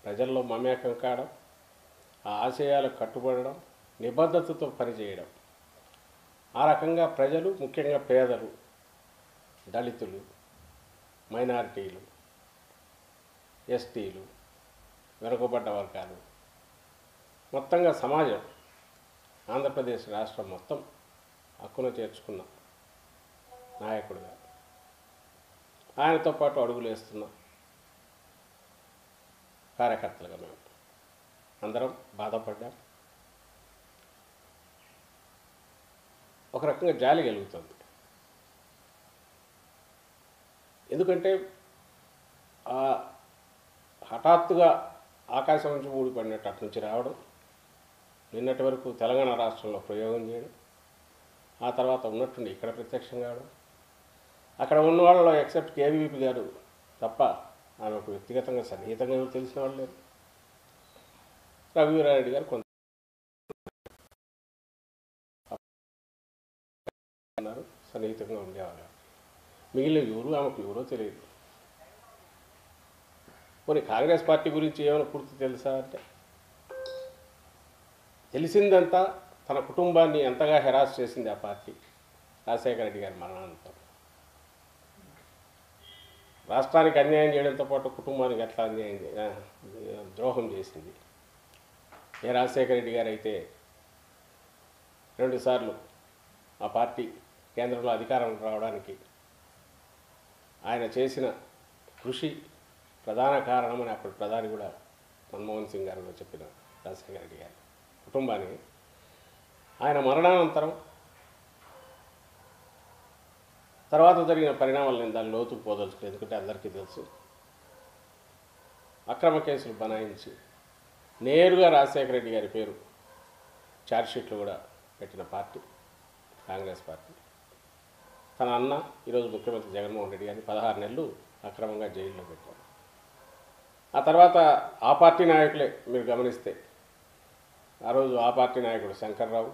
ప్రజల్లో మమేకం కావడం ఆ ఆశయాలకు కట్టుబడడం నిబద్ధతతో పనిచేయడం ఆ రకంగా ప్రజలు ముఖ్యంగా పేదలు దళితులు మైనారిటీలు ఎస్టీలు వెనుకబడ్డ వర్గాలు మొత్తంగా సమాజం ఆంధ్రప్రదేశ్ రాష్ట్రం మొత్తం హక్కును చేర్చుకున్న నాయకుడిగా ఆయనతో పాటు అడుగులు వేస్తున్న కార్యకర్తలుగా మేము అందరం బాధపడ్డాం ఒక రకంగా జాలి కలుగుతుంది ఎందుకంటే ఆ హఠాత్తుగా ఆకాశం నుంచి ఊడిపడినట్టు అటు నుంచి రావడం నిన్నటి వరకు తెలంగాణ రాష్ట్రంలో ప్రయోగం చేయడం ఆ తర్వాత ఉన్నట్టుండి ఇక్కడ ప్రత్యక్షం కావడం అక్కడ ఉన్న వాళ్ళలో ఎక్సెప్ట్ కేవీపీ గారు తప్ప ఆమెకు వ్యక్తిగతంగా సన్నిహితంగా ఎవరు తెలిసిన వాళ్ళు లేరు రఘువీరారెడ్డి గారు కొంత ఉన్నారు సన్నిహితంగా ఉండేవాళ్ళు మిగిలిన ఎవరు ఆమెకు ఎవరో తెలియదు పోనీ కాంగ్రెస్ పార్టీ గురించి ఏమైనా పూర్తి తెలుసా అంటే తెలిసిందంతా తన కుటుంబాన్ని ఎంతగా హెరాస్ చేసింది ఆ పార్టీ రాజశేఖర రెడ్డి గారి మరణానంతరం రాష్ట్రానికి అన్యాయం చేయడంతో పాటు కుటుంబానికి ఎట్లా అన్యాయం చే- ఆ, ద్రోహం చేసింది ఏ రాజశేఖర రెడ్డి గారు అయితే రెండుసార్లు ఆ పార్టీ కేంద్రంలో అధికారం రావడానికి ఆయన చేసిన కృషి ప్రధాన కారణమని అప్పుడు ప్రధాని కూడా మన్మోహన్ సింగ్ గారు కూడా చెప్పిన రాజశేఖర రెడ్డి గారు కుటుంబానికి ఆయన మరణానంతరం తర్వాత జరిగిన పరిణామాలు నేను దాని లోతుకు పోదలుచుకోలేదు ఎందుకంటే అందరికీ తెలుసు అక్రమ కేసులు బనాయించి నేరుగా రాజశేఖర రెడ్డి గారి పేరు ఛార్జ్షీట్లు కూడా పెట్టిన పార్టీ కాంగ్రెస్ పార్టీ తన అన్న ఈరోజు ముఖ్యమంత్రి జగన్మోహన్ రెడ్డి గారిని పదహారు నెలలు అక్రమంగా జైల్లో పెట్టారు ఆ తర్వాత ఆ పార్టీ నాయకులే మీరు గమనిస్తే ఆ రోజు ఆ పార్టీ నాయకుడు శంకర్రావు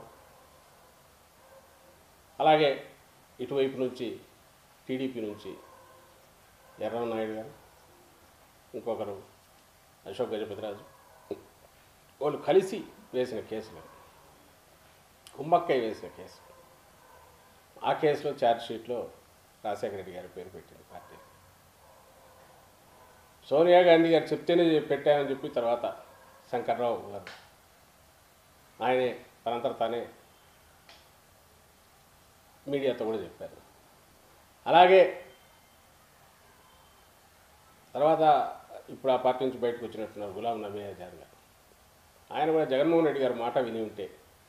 అలాగే ఇటువైపు నుంచి టీడీపీ నుంచి ఎర్రనాయుడు గారు ఇంకొకరు అశోక్ గజపతిరాజు వాళ్ళు కలిసి వేసిన కేసులు కుమ్మక్కై వేసిన కేసు ఆ కేసులో ఛార్జ్ షీట్లో రాజశేఖర రెడ్డి గారి పేరు పెట్టింది పార్టీ సోనియా గాంధీ గారు చెప్తేనే పెట్టామని చెప్పి తర్వాత శంకర్రావు గారు ఆయనే తనంతట తానే మీడియాతో కూడా చెప్పారు అలాగే తర్వాత ఇప్పుడు ఆ పార్టీ నుంచి బయటకు వచ్చినట్టున్నారు గులాం నబీ ఆజాద్ గారు ఆయన కూడా జగన్మోహన్ రెడ్డి గారు మాట విని ఉంటే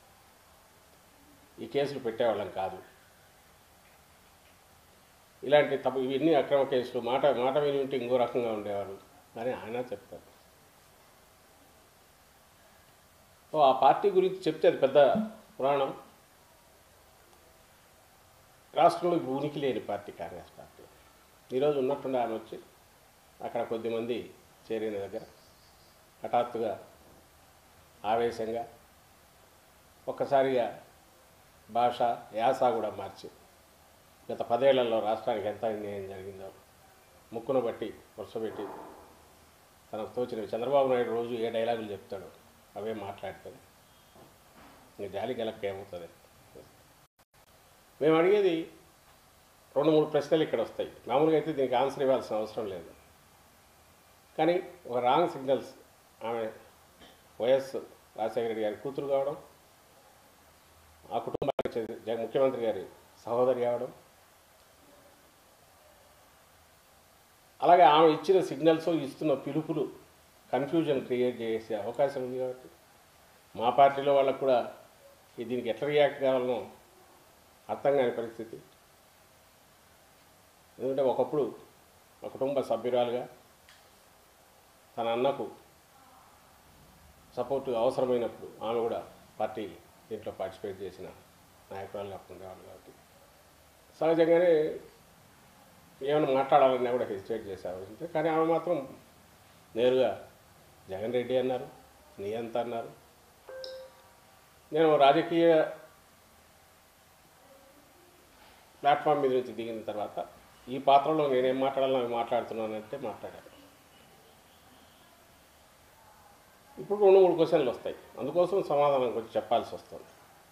ఈ కేసులు పెట్టేవాళ్ళం కాదు ఇలాంటి తప్పు ఇవన్నీ అక్రమ కేసులు మాట మాట విని ఉంటే ఇంకో రకంగా ఉండేవారు అని ఆయన చెప్తారు ఓ ఆ పార్టీ గురించి చెప్తే అది పెద్ద పురాణం రాష్ట్రంలో ఇప్పుడు ఉనికి లేని పార్టీ కాంగ్రెస్ పార్టీ ఈరోజు ఉన్నట్టుండి ఆమె వచ్చి అక్కడ కొద్దిమంది చేరిన దగ్గర హఠాత్తుగా ఆవేశంగా ఒక్కసారిగా భాష యాస కూడా మార్చి గత పదేళ్లలో రాష్ట్రానికి ఎంత అన్యాయం జరిగిందో ముక్కున బట్టి వరుసపెట్టి తనకు తోచినవి చంద్రబాబు నాయుడు రోజు ఏ డైలాగులు చెప్తాడో అవే మాట్లాడుతుంది ఇంక జాలి గెలక్క ఏమవుతుంది మేము అడిగేది రెండు మూడు ప్రశ్నలు ఇక్కడ వస్తాయి మామూలుగా అయితే దీనికి ఆన్సర్ ఇవ్వాల్సిన అవసరం లేదు కానీ ఒక రాంగ్ సిగ్నల్స్ ఆమె వైఎస్ రాజశేఖర రెడ్డి గారి కూతురు కావడం ఆ కుటుంబానికి చెందిన జగ- ముఖ్యమంత్రి గారి సహోదరి కావడం అలాగే ఆమె ఇచ్చిన సిగ్నల్స్ ఇస్తున్న పిలుపులు కన్ఫ్యూజన్ క్రియేట్ చేసే అవకాశం ఉంది కాబట్టి మా పార్టీలో వాళ్ళకు కూడా ఈ దీనికి ఎట్లా రియాక్ట్ కావాలనో అర్థం కాని పరిస్థితి ఎందుకంటే ఒకప్పుడు మా కుటుంబ సభ్యురాలుగా తన అన్నకు సపోర్ట్ అవసరమైనప్పుడు ఆమె కూడా పార్టీ దీంట్లో పార్టిసిపేట్ చేసిన నాయకురాలుగా ఉండేవాళ్ళు కాబట్టి సహజంగానే ఏమైనా మాట్లాడాలన్నా కూడా హెసిటేట్ చేసేవాళ్ళు కానీ ఆమె మాత్రం నేరుగా జగన్ రెడ్డి అన్నారు నీ ఎంత అన్నారు నేను రాజకీయ ప్లాట్ఫామ్ మీద నుంచి దిగిన తర్వాత ఈ పాత్రలో నేనేం మాట్లాడాలని అవి మాట్లాడుతున్నానంటే మాట్లాడాను ఇప్పుడు రెండు మూడు క్వశ్చన్లు వస్తాయి అందుకోసం సమాధానం కొంచెం చెప్పాల్సి వస్తుంది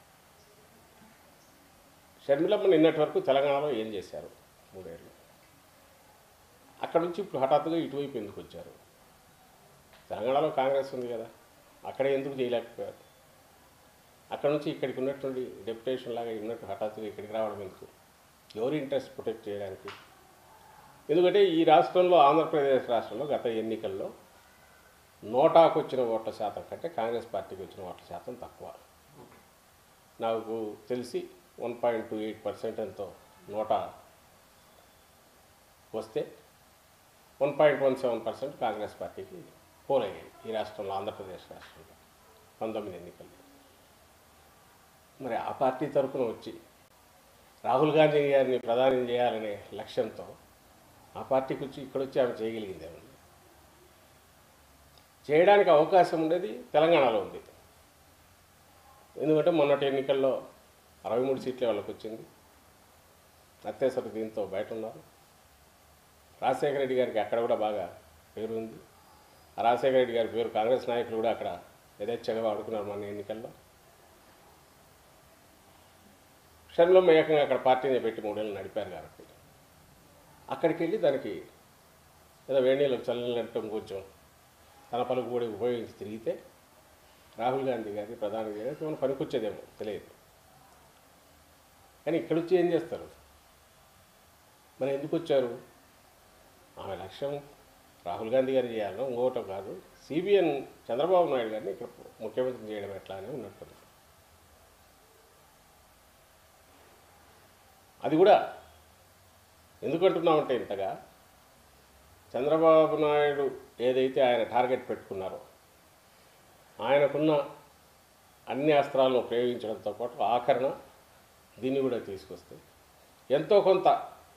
షర్మిలమ్మ నిన్నటి వరకు తెలంగాణలో ఏం చేశారు మూడేళ్ళు అక్కడ నుంచి ఇప్పుడు హఠాత్తుగా ఇటువైపు ఎందుకు వచ్చారు తెలంగాణలో కాంగ్రెస్ ఉంది కదా అక్కడ ఎందుకు చేయలేకపోయారు అక్కడ నుంచి ఇక్కడికి ఉన్నటువంటి డెప్యుటేషన్ లాగా ఉన్నట్టు హఠాత్తుగా ఇక్కడికి రావడం ఎందుకు ఎవరి ఇంట్రెస్ట్ ప్రొటెక్ట్ చేయడానికి ఎందుకంటే ఈ రాష్ట్రంలో ఆంధ్రప్రదేశ్ రాష్ట్రంలో గత ఎన్నికల్లో నోటాకు వచ్చిన ఓట్ల శాతం కంటే కాంగ్రెస్ పార్టీకి వచ్చిన ఓట్ల శాతం తక్కువ నాకు తెలిసి one point two eight percent ఎంతో నోటా వస్తే one point one seven percent Congress పార్టీకి పోలయ్యాయి ఈ రాష్ట్రంలో ఆంధ్రప్రదేశ్ రాష్ట్రంలో పంతొమ్మిది ఎన్నికల్లో మరి ఆ పార్టీ తరఫున వచ్చి రాహుల్ గాంధీ గారిని ప్రధాని చేయాలనే లక్ష్యంతో ఆ పార్టీకి వచ్చి ఇక్కడ వచ్చి ఆమె చేయగలిగింది ఏమన్నా చేయడానికి అవకాశం ఉండేది తెలంగాణలో ఉంది ఎందుకంటే మొన్నటి ఎన్నికల్లో అరవై మూడు సీట్లే వాళ్ళకి వచ్చింది అత్యవసర దీంతో బయట ఉన్నారు రాజశేఖర రెడ్డి గారికి అక్కడ కూడా బాగా పేరు ఉంది ఆ రాజశేఖర రెడ్డి గారి పేరు కాంగ్రెస్ నాయకులు కూడా అక్కడ యథేచ్ఛగా వాడుకున్నారు మన ఎన్నికల్లో షర్మిలమ్మ ఏకంగా అక్కడ పార్టీని పెట్టి మూడేళ్ళు నడిపారు కాబట్టి అక్కడికి వెళ్ళి దానికి ఏదో వేణీలకు చల్లనట్టం కొంచెం తన పలుకు కూడా ఉపయోగించి తిరిగితే రాహుల్ గాంధీ గారి ప్రధాని గారి ఏమైనా పనికొచ్చేదేమో తెలియదు కానీ ఇక్కడ వచ్చి ఏం చేస్తారు మరి ఎందుకు వచ్చారు ఆమె లక్ష్యం రాహుల్ గాంధీ గారు చేయాలనో ఇంకోటో కాదు సిబిఎన్ చంద్రబాబు నాయుడు గారిని ఇక్కడ ముఖ్యమంత్రి చేయడం ఎట్లా అని ఉన్నట్టుంది అది కూడా ఎందుకంటున్నామంటే ఇంతగా చంద్రబాబు నాయుడు ఏదైతే ఆయన టార్గెట్ పెట్టుకున్నారో ఆయనకున్న అన్ని అస్త్రాలను ప్రయోగించడంతో పాటు ఆఖరణ దీన్ని కూడా తీసుకొస్తే ఎంతో కొంత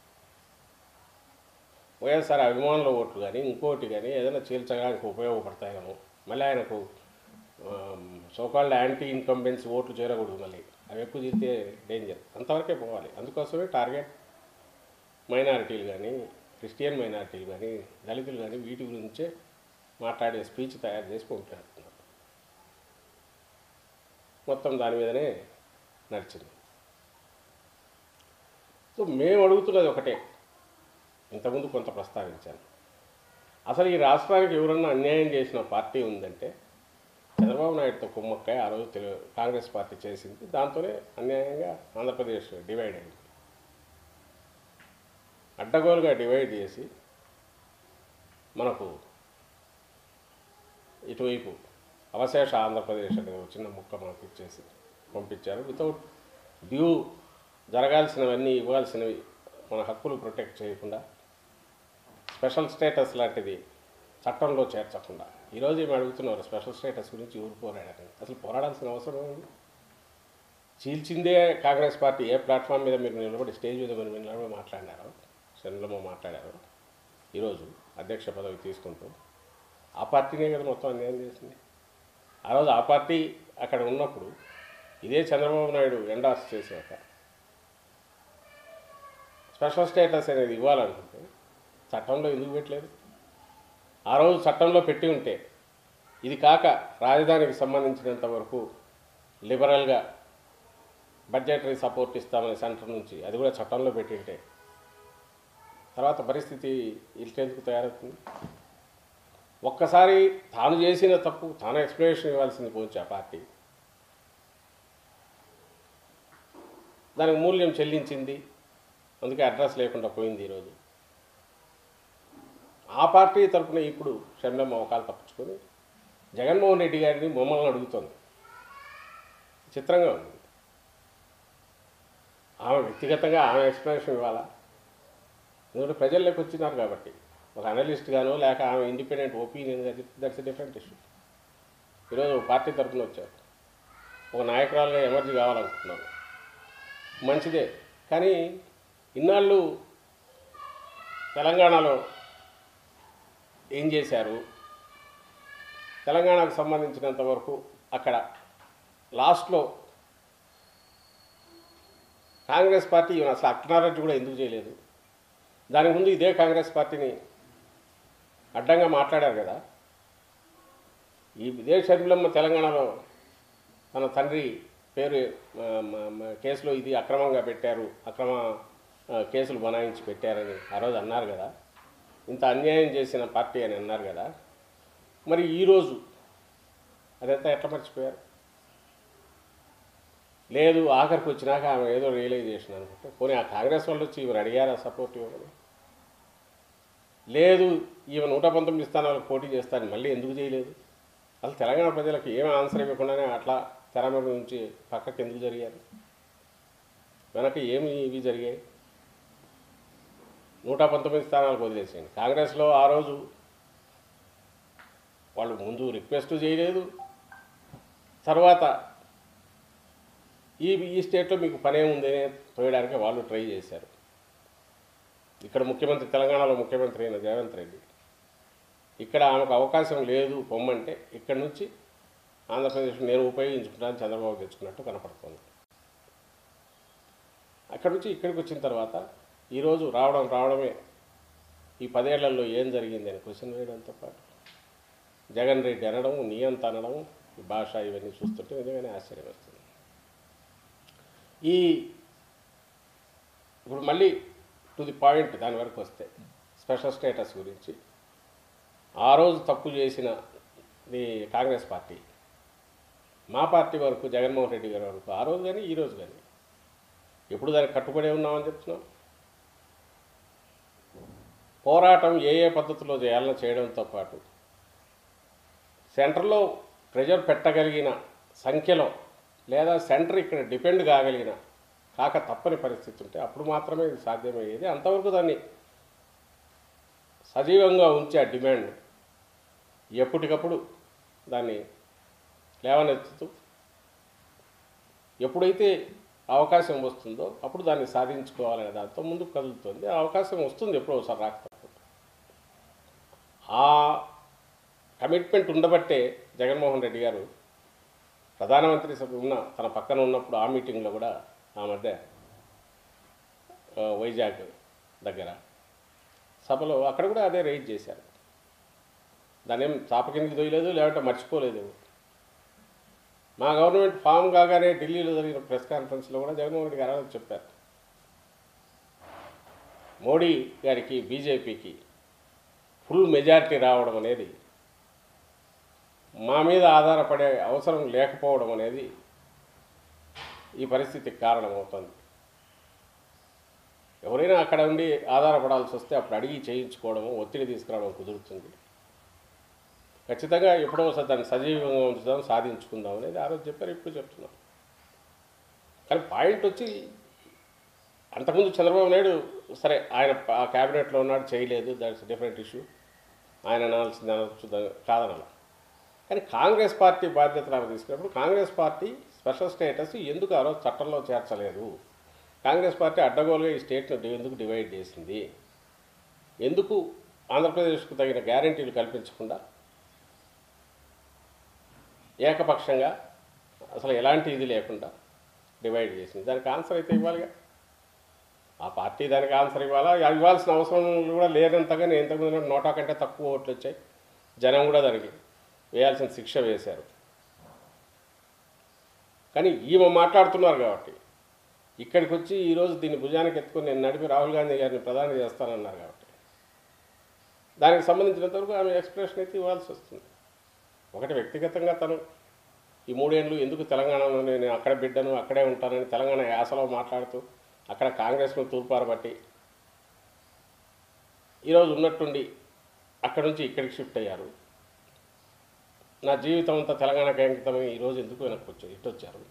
వైఎస్ఆర్ అభిమానుల ఓట్లు కానీ ఇంకోటి కానీ ఏదైనా చీల్చడానికి ఉపయోగపడతాయేమో మళ్ళీ ఆయనకు సోకాల్డ్ యాంటీ ఇన్కంబెన్స్ ఓట్లు చేరకూడదు మళ్ళీ అవి ఎక్కువ చేస్తే డేంజర్ అంతవరకే పోవాలి అందుకోసమే టార్గెట్ మైనారిటీలు కానీ క్రిస్టియన్ మైనారిటీలు కానీ దళితులు కానీ వీటి గురించే మాట్లాడే స్పీచ్ తయారు చేసి పంపిస్తున్నారు మొత్తం దాని మీదనే నడిచింది సో మేము అడుగుతున్నది ఒకటే ఇంతకుముందు కొంత ప్రస్తావించాను అసలు ఈ రాష్ట్రానికి ఎవరన్నా అన్యాయం చేసిన పార్టీ ఉందంటే చంద్రబాబు నాయుడుతో కుమ్మక్కాయ ఆ రోజు తెలు కాంగ్రెస్ పార్టీ చేసింది దాంతోనే అన్యాయంగా ఆంధ్రప్రదేశ్ డివైడ్ అయింది అడ్డగోలుగా డివైడ్ చేసి మనకు ఇటువైపు అవశేష ఆంధ్రప్రదేశ్ అనే ఒక చిన్న ముక్క మనకు ఇచ్చేసి పంపించారు వితౌట్ డ్యూ జరగాల్సినవన్నీ ఇవ్వాల్సినవి మన హక్కులు ప్రొటెక్ట్ చేయకుండా స్పెషల్ స్టేటస్ లాంటిది చట్టంలో చేర్చకుండా ఈరోజు ఏమి అడుగుతున్నారు స్పెషల్ స్టేటస్ గురించి ఎవరు పోరాడారని అసలు పోరాడాల్సిన అవసరం ఉంది చీల్చిందే కాంగ్రెస్ పార్టీ ఏ ప్లాట్ఫామ్ మీద మీరు నిలబడి స్టేజ్ మీద మీరు నిలబడి మాట్లాడినారో చంద్రబాబు మాట్లాడారో ఈరోజు అధ్యక్ష పదవి తీసుకుంటూ ఆ పార్టీనే కదా మొత్తం అన్యాయం చేసింది ఆ రోజు ఆ పార్టీ అక్కడ ఉన్నప్పుడు ఇదే చంద్రబాబు నాయుడు ఎండార్స్ చేశాక స్పెషల్ స్టేటస్ అనేది ఇవ్వాలనుకుంటే చట్టంలో ఎందుకు పెట్టలేదు ఆ రోజు చట్టంలో పెట్టి ఉంటే ఇది కాక రాజధానికి సంబంధించినంత వరకు లిబరల్గా బడ్జెటరీ సపోర్ట్ ఇస్తామని సెంటర్ నుంచి అది కూడా చట్టంలో పెట్టింటే తర్వాత పరిస్థితి ఇల్టెందుకు తయారవుతుంది ఒక్కసారి తాను చేసిన తప్పు తాను ఎక్స్ప్లెనేషన్ ఇవ్వాల్సింది పోవచ్చు ఆ పార్టీ దానికి మూల్యం చెల్లించింది అందుకే అడ్రస్ లేకుండా పోయింది ఈరోజు ఆ పార్టీ తరఫున ఇప్పుడు షర్మిలమ్మ అవకాలు తప్పించుకొని జగన్మోహన్ రెడ్డి గారిని మమ్మల్ని అడుగుతోంది చిత్రంగా ఉంది ఆమె వ్యక్తిగతంగా ఆమె ఎక్స్ప్లెనేషన్ ఇవ్వాలా ఎందుకంటే ప్రజల్లోకి వచ్చినారు కాబట్టి ఒక అనలిస్ట్ గానో లేక ఆమె independent opinion that's different issue ఈరోజు పార్టీ తరఫున వచ్చారు ఒక నాయకురాలుగా ఎమర్జీ కావాలనుకుంటున్నారు మంచిదే కానీ ఇన్నాళ్ళు తెలంగాణలో ఏం చేశారు తెలంగాణకు సంబంధించినంత వరకు అక్కడ లాస్ట్లో కాంగ్రెస్ పార్టీ ఈమె అసలు అక్నారెడ్డి కూడా ఎందుకు చేయలేదు దాని ముందు ఇదే కాంగ్రెస్ పార్టీని అడ్డంగా మాట్లాడారు కదా ఈ విదేశ షర్మిలమ్మ తెలంగాణలో తన తండ్రి పేరు ఆ, మ- మ- కేసులో ఇది అక్రమంగా పెట్టారు అక్రమ ఆ, కేసులు బనాయించి పెట్టారని ఆ రోజు అన్నారు కదా ఇంత అన్యాయం చేసిన పార్టీ అని అన్నారు కదా మరి ఈరోజు అదంతా ఎట్లా మర్చిపోయారు లేదు ఆఖరికి వచ్చినాక ఆమె ఏదో రియలైజేషన్ అనుకుంటే పోనీ ఆ కాంగ్రెస్ వాళ్ళు వచ్చి ఈమెను అడిగారా సపోర్ట్ ఇవ్వమని లేదు ఈమె నూట పంతొమ్మిది స్థానాలకు పోటీ చేస్తారని మళ్ళీ ఎందుకు చేయలేదు అసలు తెలంగాణ ప్రజలకు ఏమి ఆన్సర్ ఇవ్వకుండానే అట్లా తెర మీద నుంచి పక్కకి ఎందుకు జరిగారు వెనక ఏమి ఇవి జరిగాయి నూట పంతొమ్మిది స్థానాలకు వదిలేసేయండి కాంగ్రెస్లో ఆ రోజు వాళ్ళు ముందు రిక్వెస్ట్ చేయలేదు తర్వాత ఈ ఈ స్టేట్లో మీకు పనేముందనే తోయడానికి వాళ్ళు ట్రై చేశారు ఇక్కడ ముఖ్యమంత్రి తెలంగాణలో ముఖ్యమంత్రి అయిన రేవంత్ రెడ్డి ఇక్కడ ఆమెకు అవకాశం లేదు పొమ్మంటే ఇక్కడ నుంచి ఆంధ్రప్రదేశ్ నేను ఉపయోగించుకుంటాను చంద్రబాబు తెచ్చుకున్నట్టు కనపడుతుంది అక్కడ నుంచి ఇక్కడికి వచ్చిన తర్వాత ఈరోజు రావడం రావడమే ఈ పదేళ్లలో ఏం జరిగింది అని క్వశ్చన్ వేయడంతో పాటు జగన్ రెడ్డి అనడం నియంత అనడం ఈ భాష ఇవన్నీ చూస్తుంటే నిజంగానే ఆశ్చర్యం వస్తుంది ఈ ఇప్పుడు మళ్ళీ టు ది పాయింట్ దాని వరకు వస్తే స్పెషల్ స్టేటస్ గురించి ఆ రోజు తప్పు చేసిన ది కాంగ్రెస్ పార్టీ మా పార్టీ వరకు జగన్మోహన్ రెడ్డి గారి వరకు ఆ రోజు కానీ ఈ రోజు కానీ ఎప్పుడు దానికి కట్టుబడి ఉన్నామని చెప్తున్నాం పోరాటం ఏ ఏ పద్ధతిలో చేయాలని చేయడంతో పాటు సెంటర్లో ప్రెజర్ పెట్టగలిగిన సంఖ్యలో లేదా సెంటర్ ఇక్కడ డిపెండ్ కాగలిగిన కాక తప్పని పరిస్థితి ఉంటే అప్పుడు మాత్రమే ఇది సాధ్యమయ్యేది అంతవరకు దాన్ని సజీవంగా ఉంచే ఆ డిమాండ్ ఎప్పటికప్పుడు దాన్ని లేవనెత్తుతూ ఎప్పుడైతే అవకాశం వస్తుందో అప్పుడు దాన్ని సాధించుకోవాలనే దాంతో ముందుకు కదులుతుంది ఆ అవకాశం వస్తుంది ఎప్పుడో ఒకసారి రాక తప్పదు. ఆ కమిట్మెంట్ ఉండబట్టే జగన్మోహన్ రెడ్డి గారు ప్రధానమంత్రి సభ ఉన్న తన పక్కన ఉన్నప్పుడు ఆ మీటింగ్లో కూడా ఆ మధ్య ఆ, వైజాగ్ దగ్గర సభలో అక్కడ కూడా అదే రైజ్ చేశారు దాని ఏం చాప కిందకి దొయ్యలేదు లేదంటే మర్చిపోలేదు మా గవర్నమెంట్ ఫామ్ కాగానే ఢిల్లీలో జరిగిన ప్రెస్ కాన్ఫరెన్స్లో కూడా జగన్మోహన్ రెడ్డి గారు ఆ రోజు చెప్పారు మోడీ గారికి బీజేపీకి ఫుల్ మెజారిటీ రావడం అనేది మా మీద ఆధారపడే అవసరం లేకపోవడం అనేది ఈ పరిస్థితికి కారణమవుతుంది ఎవరైనా అక్కడ ఉండి ఆధారపడాల్సి వస్తే అప్పుడు అడిగి చేయించుకోవడము ఒత్తిడి తీసుకురావడం కుదురుతుంది ఖచ్చితంగా ఎప్పుడో ఒకసారి దాన్ని సజీవంగా ఉంచుదాం సాధించుకుందాం అనేది ఆ రోజు చెప్పారు ఇప్పుడు చెప్తున్నాం కానీ పాయింట్ వచ్చి అంతకుముందు చంద్రబాబు నాయుడు సరే ఆయన ఆ క్యాబినెట్లో ఉన్నాడు చేయలేదు దాట్స్ డిఫరెంట్ ఇష్యూ ఆయన అనాల్సింది అనొచ్చు దా- కాదనాల కానీ కాంగ్రెస్ పార్టీ బాధ్యతలు ఆమె తీసుకున్నప్పుడు కాంగ్రెస్ పార్టీ స్పెషల్ స్టేటస్ ఎందుకు ఆ రోజు చట్టంలో చేర్చలేదు కాంగ్రెస్ పార్టీ అడ్డగోలుగా ఈ స్టేట్ను డి- ఎందుకు డివైడ్ చేసింది ఎందుకు ఆంధ్రప్రదేశ్కు తగిన గ్యారంటీలు కల్పించకుండా ఏకపక్షంగా అసలు ఎలాంటి ఇది లేకుండా డివైడ్ చేసింది దానికి ఆన్సర్ అయితే ఇవ్వాలిగా ఆ పార్టీ దానికి ఆన్సర్ ఇవ్వాలా ఇవ్వాల్సిన అవసరం కూడా లేనంతగా నేను ఇంతకుముందు నోటా కంటే తక్కువ ఓట్లు వచ్చాయి జనం కూడా దానికి వేయాల్సిన శిక్ష వేశారు కానీ ఈమె మాట్లాడుతున్నారు కాబట్టి ఇక్కడికి వచ్చి ఈరోజు దీన్ని భుజానికి ఎత్తుకొని నేను నడిపి రాహుల్ గాంధీ గారిని ప్రధాని చేస్తానన్నారు కాబట్టి దానికి సంబంధించినంతవరకు ఆమె ఎక్స్ప్రెషన్ అయితే ఇవ్వాల్సి వస్తుంది ఒకటి వ్యక్తిగతంగా తను ఈ మూడేళ్ళు ఎందుకు తెలంగాణలో నేను అక్కడ బిడ్డను అక్కడే ఉంటానని తెలంగాణ యాసలో మాట్లాడుతూ అక్కడ కాంగ్రెస్ను తూర్పారబట్టి ఈరోజు ఉన్నట్టుండి అక్కడి నుంచి ఇక్కడికి షిఫ్ట్ అయ్యారు నా జీవితం అంతా తెలంగాణకి అంకితమై ఈరోజు ఎందుకు వెనక్కి వచ్చారు ఇటు వచ్చారు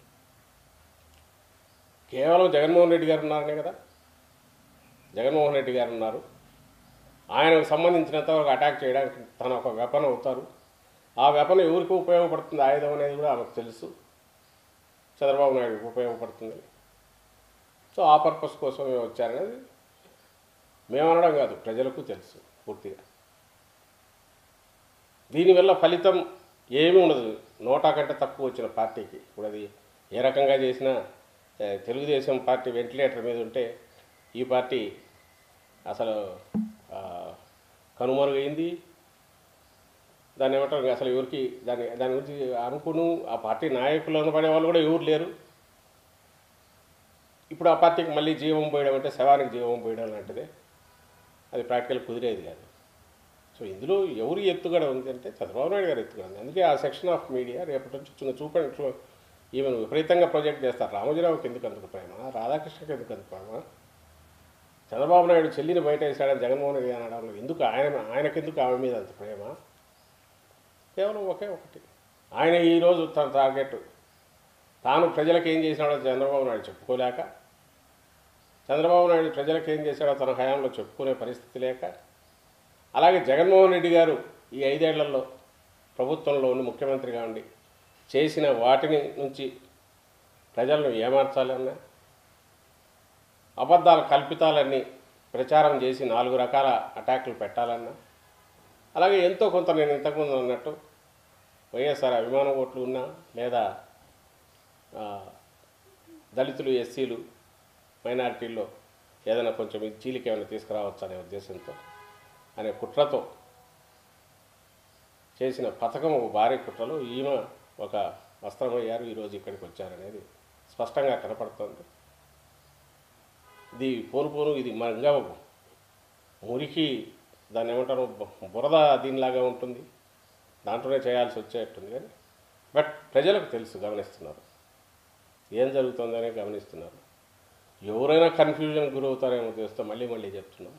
కేవలం జగన్మోహన్ రెడ్డి గారు ఉన్నారనే కదా జగన్మోహన్ రెడ్డి గారు ఉన్నారు ఆయనకు సంబంధించినంత వరకు అటాక్ చేయడానికి తన ఒక వెపన్ అవుతారు ఆ వెపన్ ఎవరికి ఉపయోగపడుతుంది ఆయుధం అనేది కూడా ఆమెకు తెలుసు చంద్రబాబు నాయుడుకి ఉపయోగపడుతుంది సో ఆ పర్పస్ కోసమే వచ్చారనేది మేమనడం కాదు ప్రజలకు తెలుసు పూర్తిగా దీనివల్ల ఫలితం ఏమీ ఉండదు నోటా కంటే తక్కువ వచ్చిన పార్టీకి ఇప్పుడు అది ఏ రకంగా చేసినా ఏ, తెలుగుదేశం పార్టీ వెంటిలేటర్ మీద ఉంటే ఈ పార్టీ అసలు ఆ, కనుమరుగైంది దాన్ని ఏమంటారు అసలు ఎవరికి దాని దాని గురించి అనుకును ఆ పార్టీ నాయకులు అనబడే వాళ్ళు కూడా ఎవరు లేరు ఇప్పుడు ఆ పార్టీకి మళ్ళీ జీవం పోయడం అంటే శవానికి జీవం పోయడం లాంటిదే అది ప్రాక్టికల్ కుదిరేది కాదు సో ఇందులో ఎవరు ఎత్తుగడ ఉంది అంటే చంద్రబాబు నాయుడు గారు ఎత్తుగడ ఉంది అందుకే ఆ సెక్షన్ ఆఫ్ మీడియా రేపటి నుంచి చిన్న చూపండి చూ ఈవెన్ విపరీతంగా ప్రొజెక్ట్ చేస్తారు రామోజీరావుకి ఎందుకు అందుకు ప్రేమ రాధాకృష్ణకి ఎందుకు అందుకు ప్రేమ చంద్రబాబు నాయుడు చెల్లిని బయట వేసాడని జగన్మోహన్ రెడ్డి అనడంలో ఎందుకు ఆయన ఆయనకెందుకు ఆమె మీద అంత ప్రేమ కేవలం ఒకే ఒకటి ఆయన ఈరోజు తన టార్గెట్ తాను ప్రజలకు ఏం చేసినాడో చంద్రబాబు నాయుడు చెప్పుకోలేక చంద్రబాబు నాయుడు ప్రజలకు ఏం చేశాడో తన హయాంలో చెప్పుకునే పరిస్థితి లేక అలాగే జగన్మోహన్ రెడ్డి గారు ఈ ఐదేళ్లలో ప్రభుత్వంలో ఉండి ముఖ్యమంత్రిగా ఉండి చేసిన వాటిని నుంచి ప్రజలను ఏమార్చాలన్నా అబద్ధాల కల్పితాలన్నీ ప్రచారం చేసి నాలుగు రకాల అటాకులు పెట్టాలన్నా అలాగే ఎంతో కొంత నేను ఇంతకుముందు అన్నట్టు వైఎస్ఆర్ అభిమాన ఓట్లు ఉన్నా లేదా ఆ, దళితులు ఎస్సీలు మైనారిటీల్లో ఏదైనా కొంచెం ఇది చీలిక ఏమైనా తీసుకురావచ్చు అనే ఉద్దేశంతో అనే కుట్రతో చేసిన పథకం ఒక భారీ కుట్రలో ఈమె ఒక వస్త్రమయ్యారు ఈరోజు ఇక్కడికి వచ్చారనేది స్పష్టంగా కనపడుతోంది ఇది పోను పోను ఇది మంగా మురికి దాన్ని ఏమంటారు బు- బురద దీనిలాగా ఉంటుంది దాంట్లోనే చేయాల్సి వచ్చేట్టుంది కానీ బట్ ప్రజలకు తెలుసు గమనిస్తున్నారు ఏం జరుగుతుందనే గమనిస్తున్నారు ఎవరైనా కన్ఫ్యూజన్ గురవుతారేమో ఉద్దేశంతో మళ్ళీ మళ్ళీ చెప్తున్నాం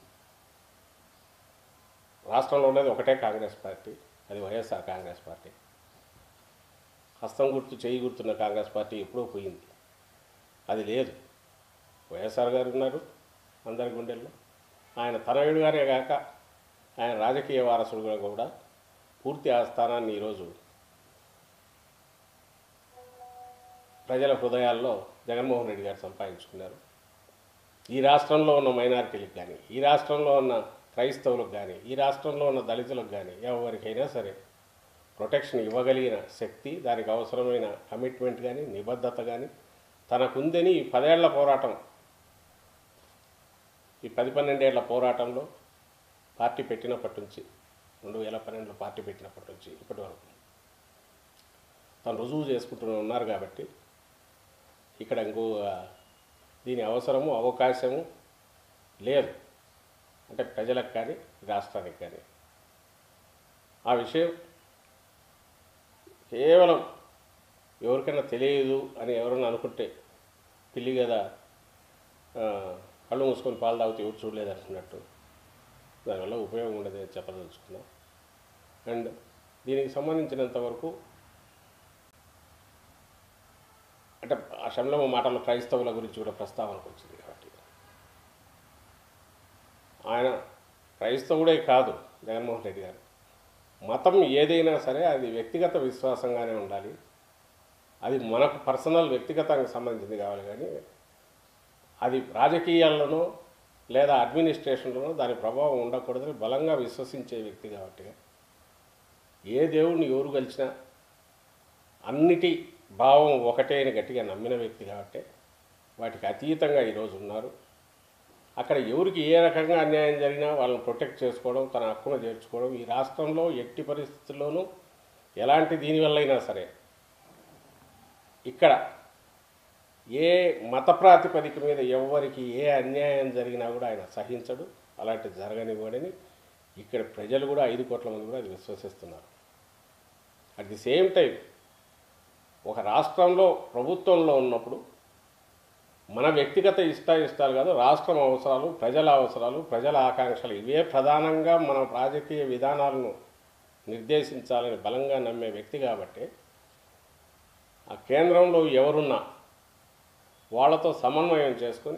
రాష్ట్రంలో ఉండేది ఒకటే కాంగ్రెస్ పార్టీ అది వైఎస్ఆర్ కాంగ్రెస్ పార్టీ హస్తం గుర్తు చేయి గుర్తున్న కాంగ్రెస్ పార్టీ ఎప్పుడో పోయింది అది లేదు వైఎస్ఆర్ గారు ఉన్నారు అందరి గుండెల్లో ఆయన తనయుడుగానే కాక ఆయన రాజకీయ వారసుడుగా కూడా పూర్తి ఆ స్థానాన్ని ఈరోజు ప్రజల హృదయాల్లో జగన్మోహన్ రెడ్డి గారు సంపాదించుకున్నారు ఈ రాష్ట్రంలో ఉన్న మైనారిటీలకు కానీ ఈ రాష్ట్రంలో ఉన్న క్రైస్తవులకు కానీ ఈ రాష్ట్రంలో ఉన్న దళితులకు కానీ ఎవరికైనా సరే ప్రొటెక్షన్ ఇవ్వగలిగిన శక్తి దానికి అవసరమైన కమిట్మెంట్ కానీ నిబద్ధత కానీ తనకుందని ఈ పదేళ్ల పోరాటం ఈ పది పన్నెండేళ్ల పోరాటంలో పార్టీ పెట్టినప్పటి నుంచి రెండు వేల పన్నెండులో పార్టీ పెట్టినప్పటి నుంచి ఇప్పటి వరకు తను రుజువు చేసుకుంటూ ఉన్నారు కాబట్టి ఇక్కడ ఇంకో ఆ, దీని అవసరము అవకాశము లేదు అంటే ప్రజలకు కానీ రాష్ట్రానికి కానీ ఆ విషయం కేవలం ఎవరికైనా తెలియదు అని ఎవరైనా అనుకుంటే పిల్లి కదా ఆ, కళ్ళు మూసుకొని పాలు తాగితే ఎవరు చూడలేదు అనుకున్నట్టు దానివల్ల ఉపయోగం ఉండదు అని చెప్పదలుచుకున్నాం అండ్ దీనికి సంబంధించినంత వరకు అంటే ఆ శంలమ మాటల్లో క్రైస్తవుల గురించి కూడా ప్రస్తావనకు వచ్చింది కాబట్టి ఆయన క్రైస్తవుడే కాదు జగన్మోహన్ రెడ్డి గారు మతం ఏదైనా సరే అది వ్యక్తిగత విశ్వాసంగానే ఉండాలి అది మనకు పర్సనల్ వ్యక్తిగతానికి సంబంధించింది కావాలి కానీ అది రాజకీయాల్లోనో లేదా అడ్మినిస్ట్రేషన్లోనో దాని ప్రభావం ఉండకూడదని బలంగా విశ్వసించే వ్యక్తి కాబట్టి ఏ దేవుడిని ఎవరు గెలిచినా అన్నిటి భావం ఒకటే అని గట్టిగా నమ్మిన వ్యక్తి కాబట్టి వాటికి అతీతంగా ఈరోజు ఉన్నారు అక్కడ ఎవరికి ఏ రకంగా అన్యాయం జరిగినా వాళ్ళని ప్రొటెక్ట్ చేసుకోవడం తన హక్కును చేర్చుకోవడం ఈ రాష్ట్రంలో ఎట్టి పరిస్థితుల్లోనూ ఎలాంటి దీనివల్లైనా సరే ఇక్కడ ఏ మత ప్రాతిపదిక మీద ఎవరికి ఏ అన్యాయం జరిగినా కూడా ఆయన సహించడు అలాంటి జరగనివ్వడని ఇక్కడ ప్రజలు కూడా ఐదు కోట్ల మంది కూడా అది విశ్వసిస్తున్నారు అట్ ది సేమ్ టైం ఒక రాష్ట్రంలో ప్రభుత్వంలో ఉన్నప్పుడు మన వ్యక్తిగత ఇష్టాయిష్టాలు కాదు రాష్ట్రం అవసరాలు ప్రజల అవసరాలు ప్రజల ఆకాంక్షలు ఇవే ప్రధానంగా మన రాజకీయ విధానాలను నిర్దేశించాలని బలంగా నమ్మే వ్యక్తి కాబట్టి ఆ కేంద్రంలో ఎవరున్నా వాళ్ళతో సమన్వయం చేసుకొని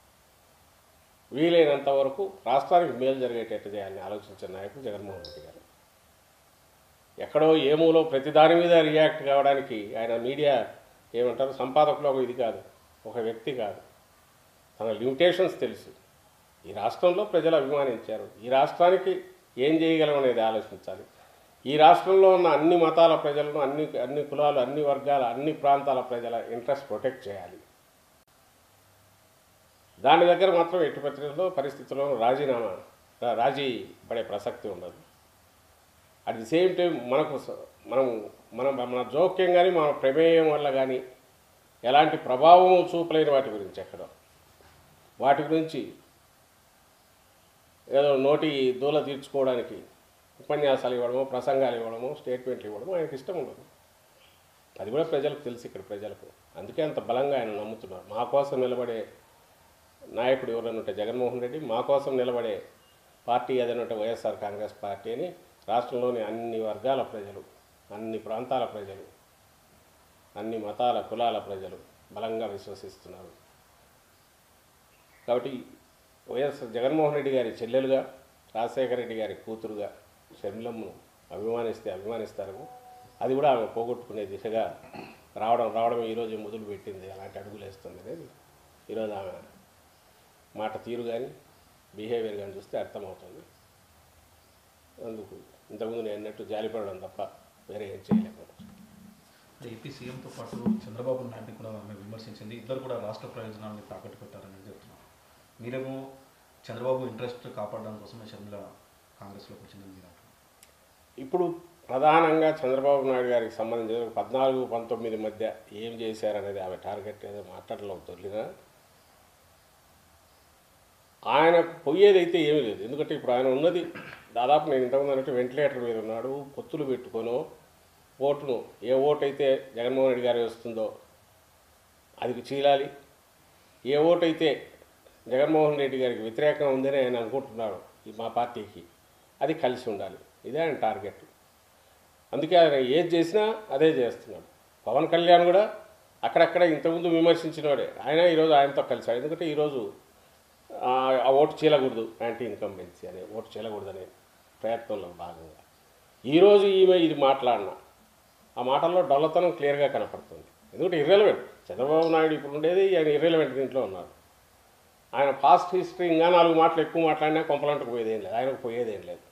వీలైనంత వరకు రాష్ట్రానికి మేలు జరిగేటట్టు చేయాలని ఆలోచించిన నాయకుడు జగన్మోహన్ రెడ్డి గారు ఎక్కడో ఏమూలో ప్రతి దాని మీద రియాక్ట్ కావడానికి ఆయన మీడియా ఏమంటారు సంపాదకులు ఒక ఇది కాదు ఒక వ్యక్తి కాదు తన లిమిటేషన్స్ తెలుసు ఈ రాష్ట్రంలో ప్రజలు అభిమానించారు ఈ రాష్ట్రానికి ఏం చేయగలం అనేది ఆలోచించాలి ఈ రాష్ట్రంలో ఉన్న అన్ని మతాల ప్రజలను అన్ని అన్ని కులాలు అన్ని వర్గాల అన్ని ప్రాంతాల ప్రజల ఇంట్రెస్ట్ ప్రొటెక్ట్ చేయాలి దాని దగ్గర మాత్రం ఎట్టి పరిస్థితుల్లో పరిస్థితుల్లో రాజీనామా రా- రాజీ పడే ప్రసక్తి ఉండదు అట్ ది సేమ్ టైం మనకు స- మనం మనం మన జోక్యం కానీ మన ప్రమేయం వల్ల కానీ ఎలాంటి ప్రభావం చూపలేని వాటి గురించి ఎక్కడ వాటి గురించి ఏదో నోటి దూల తీర్చుకోవడానికి ఉపన్యాసాలు ఇవ్వడము ప్రసంగాలు ఇవ్వడము స్టేట్మెంట్లు ఇవ్వడము ఆయనకి ఇష్టం ఉండదు అది కూడా ప్రజలకు తెలుసు ఇక్కడ ప్రజలకు అందుకే అంత బలంగా ఆయన నమ్ముతున్నారు మా కోసం నిలబడే నాయకుడు ఎవరైనా ఉంటే జగన్మోహన్ రెడ్డి మా కోసం నిలబడే పార్టీ ఏదైనా ఉంటే వైఎస్ఆర్ కాంగ్రెస్ పార్టీ అని రాష్ట్రంలోని అన్ని వర్గాల ప్రజలు అన్ని ప్రాంతాల ప్రజలు అన్ని మతాల కులాల ప్రజలు బలంగా విశ్వసిస్తున్నారు కాబట్టి వైఎస్ జగన్మోహన్ రెడ్డి గారి చెల్లెలుగా రాజశేఖర రెడ్డి గారి కూతురుగా షర్మిలమ్మను అభిమానిస్తే అభిమానిస్తారు అది కూడా ఆమె పోగొట్టుకునే దిశగా రావడం రావడం ఈరోజు మొదలు పెట్టింది అలాంటి అడుగులు వేస్తుంది అనేది ఈరోజు ఆమె మాట తీరు కానీ బిహేవియర్ కానీ చూస్తే అర్థమవుతుంది అందుకు ఇంతకుముందు నేను అన్నట్టు జాలిపడడం తప్ప వేరే ఏం చేయలేకపోవచ్చు ఏపీ సీఎంతో పాటు చంద్రబాబు నాయుడిని కూడా ఆమె విమర్శించింది ఇద్దరు కూడా రాష్ట్ర ప్రయోజనాలను తాకట్టు పెట్టారని చెప్తున్నారు మీరేమో చంద్రబాబు ఇంట్రెస్ట్ కాపాడడం కోసమే షర్మిల కాంగ్రెస్లోకి వచ్చిందని మీరు అంటున్నారు ఇప్పుడు ప్రధానంగా చంద్రబాబు నాయుడు గారికి సంబంధించిన పద్నాలుగు పంతొమ్మిది మధ్య ఏం చేశారనేది ఆమె టార్గెట్ ఏదో మాట్లాడలో తొలినా ఆయన పోయేదైతే ఏమీ లేదు ఎందుకంటే ఇప్పుడు ఆయన ఉన్నది దాదాపు నేను ఇంతకుముందు అన్నట్టు వెంటిలేటర్ మీద ఉన్నాడు పొత్తులు పెట్టుకొనో ఓటును ఏ ఓటు అయితే జగన్మోహన్ రెడ్డి గారి వస్తుందో అది చీలాలి ఏ ఓటు అయితే జగన్మోహన్ రెడ్డి గారికి వ్యతిరేకంగా ఉందని ఆయన అనుకుంటున్నాడు ఈ మా పార్టీకి అది కలిసి ఉండాలి ఇదే ఆయన టార్గెట్ అందుకే ఆయన ఏది చేసినా అదే చేస్తున్నాడు పవన్ కళ్యాణ్ కూడా అక్కడక్కడ ఇంతకుముందు విమర్శించినవాడే ఆయన ఈరోజు ఆయనతో కలిశాడు ఎందుకంటే ఈరోజు ఆ ఆ ఓటు చీలకూడదు యాంటీ ఇన్కంబెన్సీ అనే ఓటు చీలకూడదు అనే ప్రయత్నంలో భాగంగా ఈరోజు ఈమె ఇది మాట్లాడిన ఆ మాటల్లో డొల్లతనం క్లియర్గా కనపడుతుంది ఎందుకంటే ఇర్రెలవెంట్ చంద్రబాబు నాయుడు ఇప్పుడు ఉండేది ఆయన ఇర్రెలవెంట్ దీంట్లో ఉన్నారు ఆయన పాస్ట్ హిస్టరీ ఇంకా నాలుగు మాటలు ఎక్కువ మాట్లాడినా కొంపలంటకు పోయేదేం లేదు ఆయనకు పోయేదేం లేదు